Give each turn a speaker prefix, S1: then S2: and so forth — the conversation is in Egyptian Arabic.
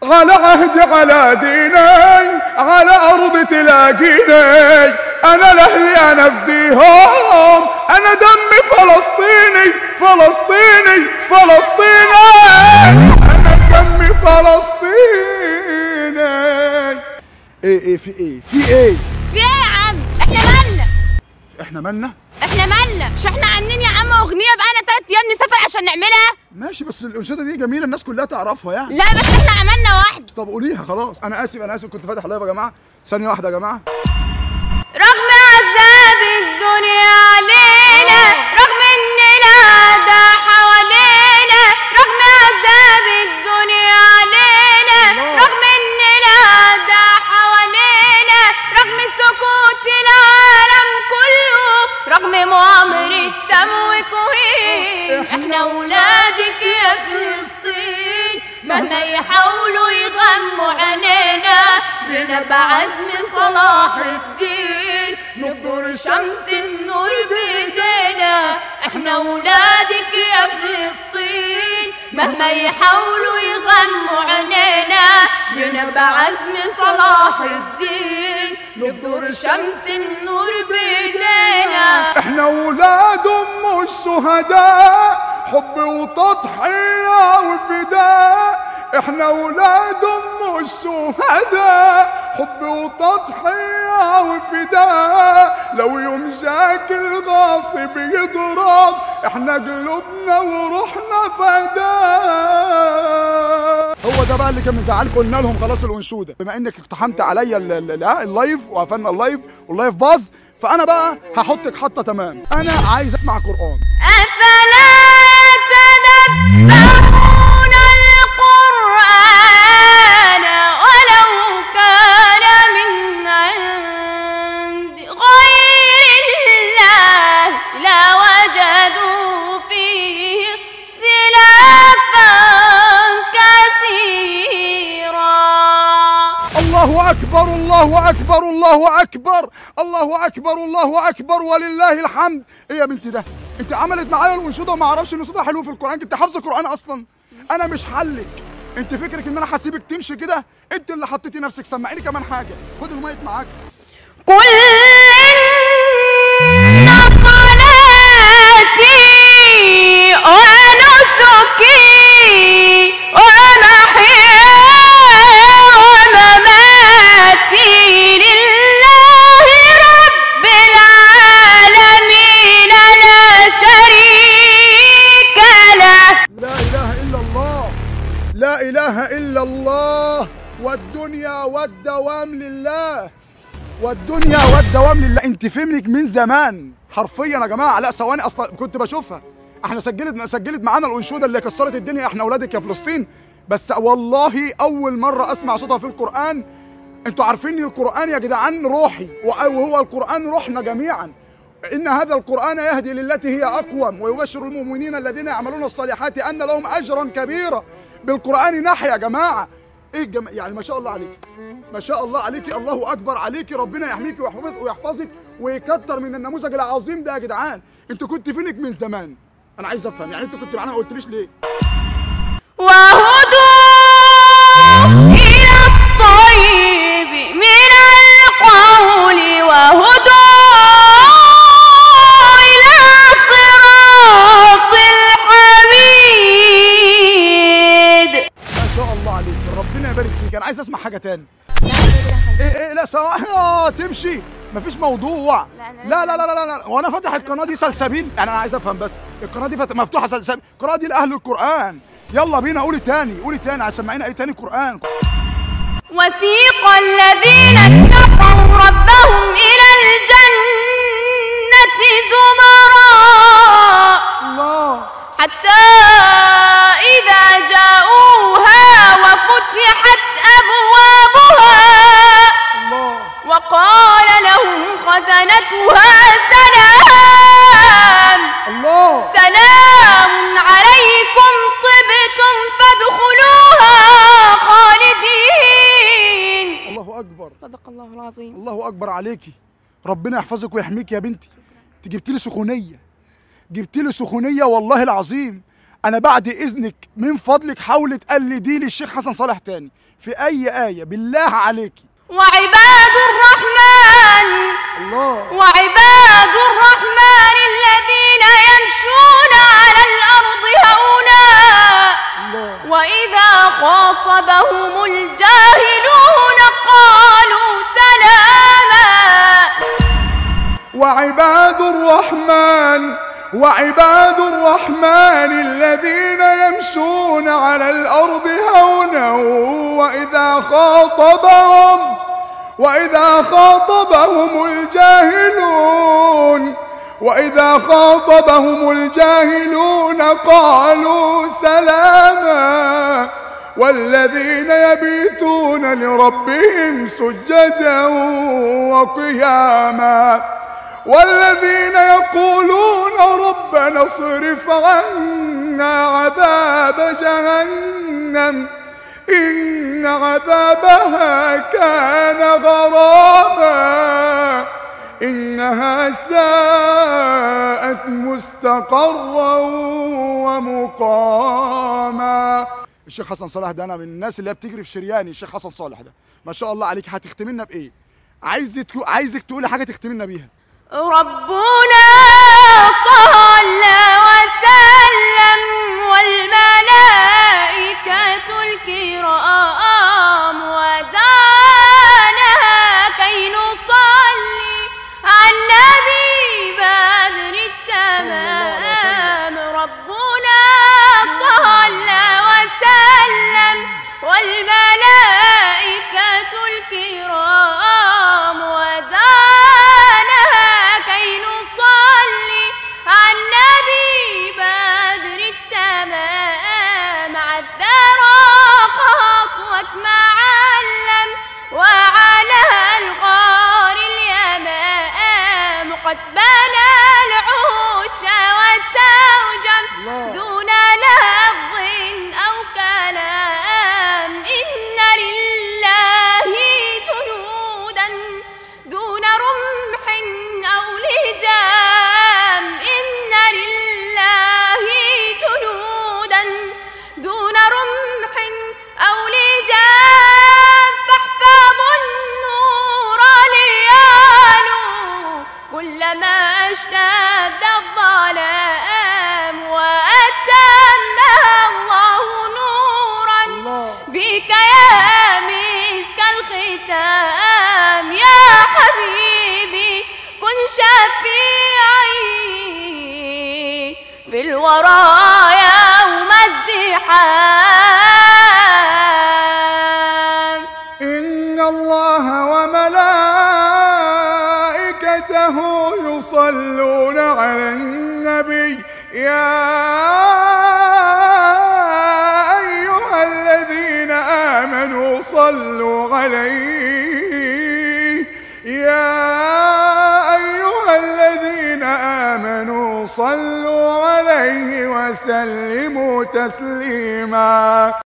S1: على عهدي على ديني على أرض تلاقيني أنا لأهلي أنا فديهم أنا دمي فلسطيني فلسطيني فلسطيني أنا دمي فلسطيني ايه ايه في ايه في ايه
S2: في ايه يا عم احنا مالنا
S1: احنا مالنا
S2: احنا مالنا مش احنا عاملين يا عم اغنيه بقالنا تلات ايام نسافر عشان نعملها
S1: ماشي بس الانشاده دي جميله الناس كلها تعرفها يعني
S2: لا بس احنا عملنا واحده
S1: طب قوليها خلاص انا اسف انا اسف كنت فاتح لايف يا جماعه ثانيه واحده يا جماعه
S2: رغم عذاب الدنيا علينا رغم اننا ده حوالينا رغم عذاب الدنيا علينا رغم اننا ده حوالينا رغم سكوت العالم كله رغم مؤامرة سمو كوين احنا ولادك يا فلسطين مهما يحاولوا يغموا عينينا بنا بعزم صلاح الدين نبر شمس النور بايدينا احنا ولادك يا فلسطين مهما يحاولوا يغموا عينينا بنا بعزم صلاح الدين نبر شمس النور بايدينا
S1: احنا ولاد ام الشهداء حب وتضحية وفداء احنا ولاد ام الشهداء حب وتضحية وفداء لو يوم جاك الغاصب يضرب احنا قلوبنا وروحنا فداء هو ده بقى اللي كان مزعلك قلنا لهم خلاص الانشوده بما انك اقتحمت عليا ال- ال- ال- اللايف وقفلنا اللايف واللايف باظ فانا بقى هحطك حطه تمام انا عايز اسمع قران
S2: أفلا تدبرون القرآن ولو كان من عند غير الله لوجدوا فيه اختلافا كثيرا
S1: الله اكبر الله اكبر الله اكبر الله اكبر الله اكبر ولله الحمد ايه يا بنتي ده انت عملت معايا الانشوده وما اعرفش ان صوتها حلو في القران انت حافظه قران اصلا انا مش حلك انت فكرك ان انا هسيبك تمشي كده انت اللي حطيتي نفسك سمعيني كمان حاجه خد المايك معاك
S2: قل إن صلاتي ونسكي ومحياي ومماتي لله رب العالمين لا شريك له
S1: لا اله الا الله لا اله الا الله والدنيا والدوام لله والدنيا والدوام لله انت فهمك من زمان حرفيا يا جماعه لا ثواني اصلا كنت بشوفها احنا سجلت سجلت معانا الانشوده اللي كسرت الدنيا احنا اولادك يا فلسطين بس والله اول مره اسمع صوتها في القران انتوا عارفين ان القران يا جدعان روحي وهو القران روحنا جميعا إن هذا القرآن يهدي للتي هي أقوم ويبشر المؤمنين الذين يعملون الصالحات أن لهم أجرا كبيرا بالقرآن نحيا يا جماعة إيه الجم... يعني ما شاء الله عليك ما شاء الله عليكي الله أكبر عليكي ربنا يحميكي ويحفظك ويحفظك ويكتر من النموذج العظيم ده يا جدعان أنت كنت فينك من زمان أنا عايز أفهم يعني أنت كنت معانا ما قلتليش ليه
S2: وهدوا إلى الطيب من القول وهدوا إلى صراط الحميد
S1: ما شاء الله عليك ربنا يبارك فيك أنا عايز أسمع حاجة تاني ايه ايه لا سوا اه تمشي مفيش موضوع لا لا لا لا لا, لا. وانا فاتح القناه دي سلسبيل يعني انا عايز افهم بس القناه دي فت... مفتوحه سلسبيل القناه دي لاهل القران يلا بينا قولي تاني قولي تاني هتسمعينا ايه تاني قران
S2: وسيق الذين اتقوا ربهم إلى الجنة زمرا
S1: الله
S2: حتى إذا جاءوها وفتحت أبوابها
S1: الله
S2: وقال لهم خزنتها سلام
S1: الله
S2: سلام عليكم طبتم فادخلوها خالدين
S1: الله اكبر
S2: صدق الله العظيم
S1: الله اكبر عليكي ربنا يحفظك ويحميك يا بنتي انت جبت لي سخونيه جبت لي سخونيه والله العظيم انا بعد اذنك من فضلك حاولي تقلدي لي الشيخ حسن صالح تاني في اي ايه بالله عليكي
S2: وعباد الرحمن
S1: الله
S2: وعباد الرحمن الذين يمشون على الأرض هونا
S1: الله
S2: وإذا خاطبهم الجاهلون قالوا سلاما
S1: وعباد الرحمن وعباد الرحمن الذين يمشون على الأرض هونا وإذا خاطبهم وإذا خاطبهم الجاهلون وإذا خاطبهم الجاهلون قالوا سلاما والذين يبيتون لربهم سجدا وقياما والذين يقولون ربنا اصرف عنا عذاب جهنم إن عذابها كان غراما إنها ساءت مستقرا ومقاما الشيخ حسن صالح ده انا من الناس اللي هي بتجري في شرياني الشيخ حسن صالح ده ما شاء الله عليك هتختمي لنا بايه عايزك عايزك تقولي حاجه تختمي لنا بيها
S2: ربنا صلى وسلم والملائكة الكرام ودعانا كي نصلي على النبي بدر التمام ربنا صلى وسلم والملائكة الكرام ودعانا كي نصلي على النبي بدر التمام عالدرى خطوك معلم وعلى الغار اليمام قد بنى العوش والسوجم
S1: الله.
S2: دون لفظ أو كلام إن لله جنودا دون رمح أو لجام إن لله جنودا دون رمح أو لجام فاحفظوا النور ليالو كلما اشتد الظلام وأتمها الله نورا
S1: الله
S2: بك يا مسك الختام يا حبيبي كن شفيعي في الورى يوم الزحام
S1: إن الله وملائكته يصلون على النبي يا أيها الذين آمنوا صلوا عليه يا أيها الذين آمنوا صلوا عليه وسلموا تسليما